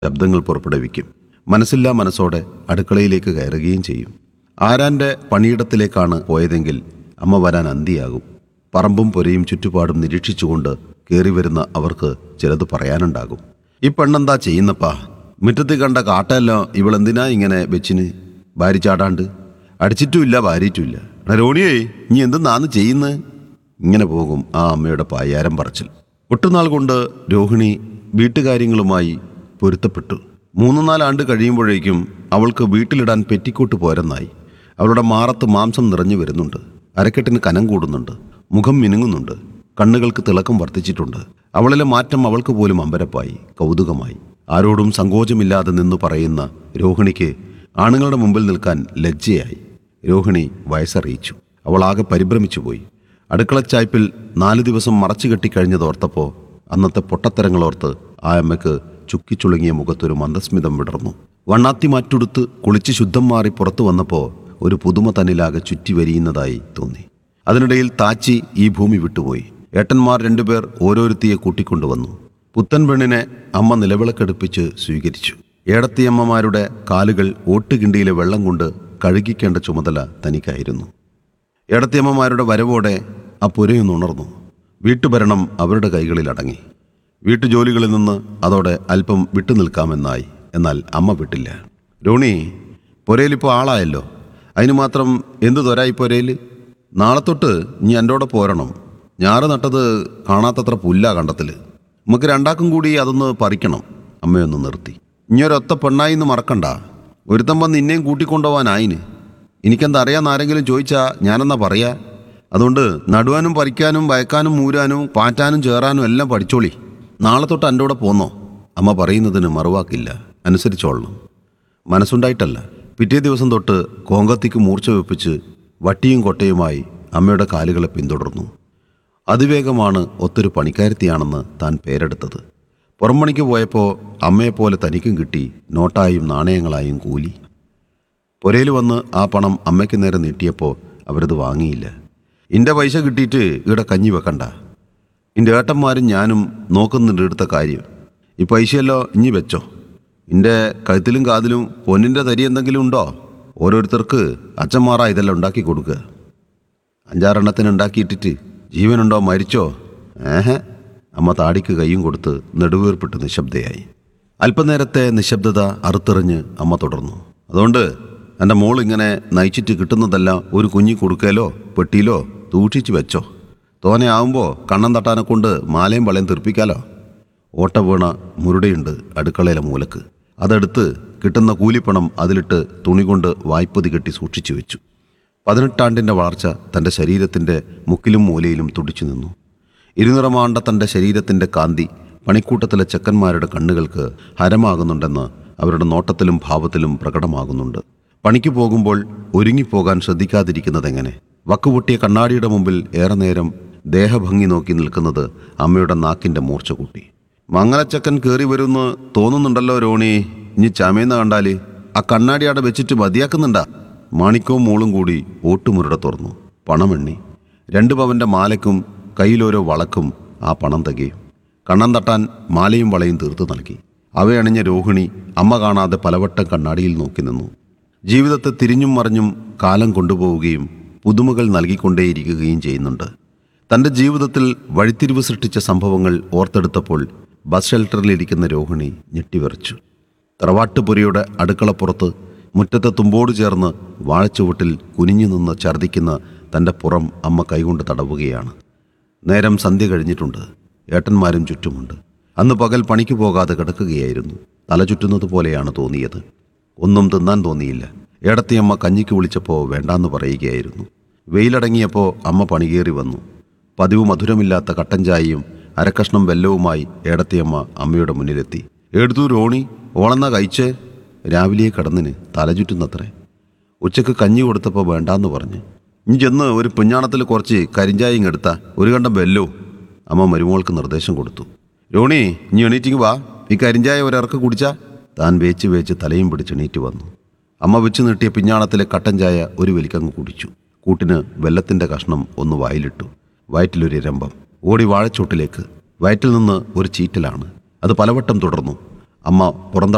ശബ്ദങ്ങൾ പുറപ്പെടുവിക്കും മനസ്സില്ലാ മനസ്സോടെ അടുക്കളയിലേക്ക് കയറുകയും ചെയ്യും ആരാന്റെ പണിയിടത്തിലേക്കാണ് പോയതെങ്കിൽ അമ്മ വരാൻ അന്തിയാകും പറമ്പും പുരയും ചുറ്റുപാടും നിരീക്ഷിച്ചുകൊണ്ട് കയറി വരുന്ന അവർക്ക് ചിലത് പറയാനുണ്ടാകും ഈ പെണ്ണെന്താ ചെയ്യുന്നപ്പാ മുറ്റത്ത് കണ്ട കാട്ടെല്ലാം ഇവളെന്തിനാ ഇങ്ങനെ വെച്ചിന് ഭാര്യ ചാടാണ്ട് അടിച്ചിട്ടുമില്ല ഭാര്യയിട്ടുമില്ല എടാ രോണിയേ നീ എന്തെന്നാന്ന് ചെയ്യുന്നത് ഇങ്ങനെ പോകും ആ അമ്മയുടെ പായാരം പറച്ചിൽ ഒട്ടുനാൾ കൊണ്ട് രോഹിണി വീട്ടുകാര്യങ്ങളുമായി പൊരുത്തപ്പെട്ടു മൂന്ന് നാലാണ്ട് കഴിയുമ്പോഴേക്കും അവൾക്ക് വീട്ടിലിടാൻ പെറ്റിക്കോട്ട് പോരെന്നായി അവളുടെ മാറത്ത് മാംസം നിറഞ്ഞു വരുന്നുണ്ട് അരക്കെട്ടിന് കനം കൂടുന്നുണ്ട് മുഖം മിനുങ്ങുന്നുണ്ട് കണ്ണുകൾക്ക് തിളക്കം വർദ്ധിച്ചിട്ടുണ്ട് അവളിലെ മാറ്റം അവൾക്ക് പോലും അമ്പരപ്പായി കൗതുകമായി ആരോടും സങ്കോചമില്ലാതെ നിന്നു പറയുന്ന രോഹിണിക്ക് ആണുങ്ങളുടെ മുമ്പിൽ നിൽക്കാൻ ലജ്ജയായി രോഹിണി വയസ്സറിയിച്ചു അവൾ ആകെ പരിഭ്രമിച്ചുപോയി അടുക്കളച്ചായ്പിൽ നാല് ദിവസം മറച്ചു കെട്ടിക്കഴിഞ്ഞതോർത്തപ്പോൾ അന്നത്തെ പൊട്ടത്തരങ്ങളോർത്ത് ആ അമ്മയ്ക്ക് ചുക്കിച്ചുളുങ്ങിയ മുഖത്തൊരു മന്ദസ്മിതം വിടർന്നു വണ്ണാത്തി മാറ്റുടുത്ത് കുളിച്ച് ശുദ്ധം മാറി പുറത്തു വന്നപ്പോൾ ഒരു പുതുമ തന്നിലാകെ ചുറ്റി വരിയുന്നതായി തോന്നി അതിനിടയിൽ താച്ചി ഈ ഭൂമി വിട്ടുപോയി ഏട്ടന്മാർ രണ്ടുപേർ ഓരോരുത്തിയെ കൂട്ടിക്കൊണ്ടുവന്നു പുത്തൻ പെണ്ണിനെ അമ്മ നിലവിളക്കെടുപ്പിച്ച് സ്വീകരിച്ചു ഏടത്തിയമ്മമാരുടെ കാലുകൾ ഓട്ടുകിണ്ടിയിലെ വെള്ളം കൊണ്ട് കഴുകിക്കേണ്ട ചുമതല തനിക്കായിരുന്നു ഏടത്തിയമ്മമാരുടെ വരവോടെ ആ പുരയൊന്നുണർന്നു വീട്ടുഭരണം അവരുടെ കൈകളിൽ അടങ്ങി വീട്ടുജോലികളിൽ നിന്ന് അതോടെ അല്പം വിട്ടുനിൽക്കാമെന്നായി എന്നാൽ അമ്മ വിട്ടില്ല രോണി പുരയിലിപ്പോൾ ആളായല്ലോ അതിന് മാത്രം എന്ത് തൊരായി പുരയിൽ നാളെ തൊട്ട് ഇനി എൻ്റെ പോരണം ഞാറ് നട്ടത് കാണാത്തത്ര പുല്ലാ കണ്ടത്തിൽ നമുക്ക് രണ്ടാക്കും കൂടി അതൊന്ന് പറിക്കണം അമ്മയൊന്ന് നിർത്തി ഇനി ഒരൊത്ത പെണ്ണായി എന്ന് മറക്കണ്ട ഒരുത്തം വന്ന് ഇന്നേം കൂട്ടിക്കൊണ്ടുപോവാനായിന് എനിക്കെന്താ അറിയാന്ന് ആരെങ്കിലും ചോദിച്ചാ ഞാനെന്നാ പറയാ അതുകൊണ്ട് നടുവാനും പറിക്കാനും വയക്കാനും മൂരാനും പാറ്റാനും ചേറാനും എല്ലാം പഠിച്ചോളി നാളെ തൊട്ട് എൻ്റെ കൂടെ പോന്നോ അമ്മ പറയുന്നതിന് മറുവാക്കില്ല അനുസരിച്ചോളണം മനസ്സുണ്ടായിട്ടല്ല പിറ്റേ ദിവസം തൊട്ട് കോങ്കത്തിക്ക് മൂർച്ച വെപ്പിച്ച് വട്ടിയും കൊട്ടയുമായി അമ്മയുടെ കാലുകളെ പിന്തുടർന്നു അതിവേഗമാണ് ഒത്തൊരു പണിക്കാരത്തിയാണെന്ന് താൻ പേരെടുത്തത് പുറംപണിക്ക് പോയപ്പോൾ അമ്മയെപ്പോലെ തനിക്കും കിട്ടി നോട്ടായും നാണയങ്ങളായും കൂലി പുരയിൽ വന്ന് ആ പണം അമ്മയ്ക്ക് നേരെ നീട്ടിയപ്പോൾ അവരത് വാങ്ങിയില്ല ഇൻ്റെ പൈസ കിട്ടിയിട്ട് ഇവിടെ കഞ്ഞി വെക്കണ്ട ഇൻ്റെ ഏട്ടന്മാരും ഞാനും നോക്കുന്നുണ്ട് ഇവിടുത്തെ കാര്യം ഈ പൈസയല്ലോ ഇഞ്ഞി വെച്ചോ ഇൻ്റെ കഴുത്തിലും കാതിലും പൊന്നിൻ്റെ തരി എന്തെങ്കിലും ഉണ്ടോ ഓരോരുത്തർക്ക് അച്ഛന്മാറാ ഇതെല്ലാം ഉണ്ടാക്കി കൊടുക്കുക അഞ്ചാറെണ്ണത്തിന് ഉണ്ടാക്കിയിട്ടിട്ട് ജീവനുണ്ടോ മരിച്ചോ ഏഹെ അമ്മ താടിക്ക് കൈയും കൊടുത്ത് നെടുവീർപ്പിട്ട് നിശബ്ദയായി അല്പനേരത്തെ നിശബ്ദത അറുത്തെറിഞ്ഞ് അമ്മ തുടർന്നു അതുകൊണ്ട് എൻ്റെ മോൾ ഇങ്ങനെ നയിച്ചിട്ട് കിട്ടുന്നതെല്ലാം ഒരു കുഞ്ഞി കൊടുക്കലോ പെട്ടിയിലോ സൂക്ഷിച്ച് വെച്ചോ തോനെ ആവുമ്പോൾ കണ്ണം തട്ടാനെ കൊണ്ട് മാലയും വളയും തെറിപ്പിക്കാലോ ഓട്ട വീണ മുരുടയുണ്ട് അടുക്കളയിലെ മൂലക്ക് അതെടുത്ത് കിട്ടുന്ന കൂലിപ്പണം അതിലിട്ട് തുണി കൊണ്ട് വായ്പതി കെട്ടി സൂക്ഷിച്ചു വെച്ചു പതിനെട്ടാണ്ടിൻ്റെ വളർച്ച തൻ്റെ ശരീരത്തിൻ്റെ മുക്കിലും മൂലയിലും തുടിച്ചു നിന്നു ഇരുനിറമാണ്ട തൻ്റെ ശരീരത്തിൻ്റെ കാന്തി പണിക്കൂട്ടത്തിലെ ചെക്കന്മാരുടെ കണ്ണുകൾക്ക് ഹരമാകുന്നുണ്ടെന്ന് അവരുടെ നോട്ടത്തിലും ഭാവത്തിലും പ്രകടമാകുന്നുണ്ട് പണിക്ക് പോകുമ്പോൾ ഒരുങ്ങിപ്പോകാൻ ശ്രദ്ധിക്കാതിരിക്കുന്നതെങ്ങനെ വക്കുപൊട്ടിയ കണ്ണാടിയുടെ മുമ്പിൽ ഏറെ നേരം ദേഹഭംഗി നോക്കി നിൽക്കുന്നത് അമ്മയുടെ നാക്കിൻ്റെ മൂർച്ച കൂട്ടി മംഗലച്ചക്കൻ കയറി വരുമെന്ന് തോന്നുന്നുണ്ടല്ലോ രോണി ഇനി ചമയെന്ന് കണ്ടാല് ആ കണ്ണാടി അവിടെ വെച്ചിട്ട് മതിയാക്കുന്നുണ്ടാ മാണിക്കവും മോളും കൂടി ഓട്ടുമുരുടെ തുറന്നു പണമെണ്ണി രണ്ട് പവന്റെ മാലയ്ക്കും കയ്യിലോരോ വളക്കും ആ പണം തികയും കണ്ണം തട്ടാൻ മാലയും വളയും തീർത്തു നൽകി അവയണിഞ്ഞ രോഹിണി അമ്മ കാണാതെ പലവട്ടം കണ്ണാടിയിൽ നോക്കി നിന്നു ജീവിതത്തെ തിരിഞ്ഞും മറിഞ്ഞും കാലം കൊണ്ടുപോവുകയും പുതുമകൾ നൽകിക്കൊണ്ടേയിരിക്കുകയും ചെയ്യുന്നുണ്ട് തൻ്റെ ജീവിതത്തിൽ വഴിത്തിരിവ് സൃഷ്ടിച്ച സംഭവങ്ങൾ ഓർത്തെടുത്തപ്പോൾ ബസ് ഷെൽട്ടറിലിരിക്കുന്ന രോഹിണി ഞെട്ടിവിറച്ചു തറവാട്ടുപുരയുടെ അടുക്കളപ്പുറത്ത് മുറ്റത്തെ തുമ്പോട് ചേർന്ന് വാഴച്ചുവട്ടിൽ കുനിഞ്ഞു നിന്ന് ഛർദ്ദിക്കുന്ന തൻ്റെ പുറം അമ്മ കൈകൊണ്ട് തടവുകയാണ് നേരം സന്ധ്യ കഴിഞ്ഞിട്ടുണ്ട് ഏട്ടന്മാരും ചുറ്റുമുണ്ട് അന്ന് പകൽ പണിക്ക് പോകാതെ കിടക്കുകയായിരുന്നു തല ചുറ്റുന്നത് പോലെയാണ് തോന്നിയത് ഒന്നും തിന്നാൻ തോന്നിയില്ല ഏടത്തിയമ്മ കഞ്ഞിക്ക് വിളിച്ചപ്പോൾ വേണ്ടാന്ന് പറയുകയായിരുന്നു വെയിലടങ്ങിയപ്പോൾ അമ്മ പണികേറി വന്നു പതിവ് മധുരമില്ലാത്ത കട്ടൻ ചായയും അരക്കഷ്ണം വെല്ലവുമായി ഏടത്തിയമ്മ അമ്മയുടെ മുന്നിലെത്തി എടുത്തു രോണി ഓളെന്നാ കഴിച്ചേ രാവിലെ കടന്നിന് തലചുറ്റുന്നത്രേ ഉച്ചക്ക് കഞ്ഞി കൊടുത്തപ്പോൾ വേണ്ടാന്ന് പറഞ്ഞ് ഇനി ചെന്ന് ഒരു പുഞ്ഞാണത്തിൽ കുറച്ച് കരിഞ്ചായയും എടുത്ത ഒരു കണ്ടം വെല്ലോ അമ്മ മരുമോൾക്ക് നിർദ്ദേശം കൊടുത്തു രോണി ഇനി എണീറ്റിങ് വാ ഈ കരിഞ്ചായ ഒരിറക്ക് കുടിച്ചാ താൻ വേച്ച് വേച്ച് തലയും പിടിച്ച് എണീറ്റ് വന്നു അമ്മ വെച്ച് നീട്ടിയ പിഞ്ഞാണത്തിലെ കട്ടൻ ചായ ഒരു വലിക്കങ്ങ് കുടിച്ചു കൂട്ടിന് വെല്ലത്തിൻ്റെ കഷ്ണം ഒന്ന് വായിലിട്ടു വയറ്റിലൊരു രംഭം ഓടി വാഴച്ചോട്ടിലേക്ക് വയറ്റിൽ നിന്ന് ഒരു ചീറ്റലാണ് അത് പലവട്ടം തുടർന്നു അമ്മ പുറന്തട്ട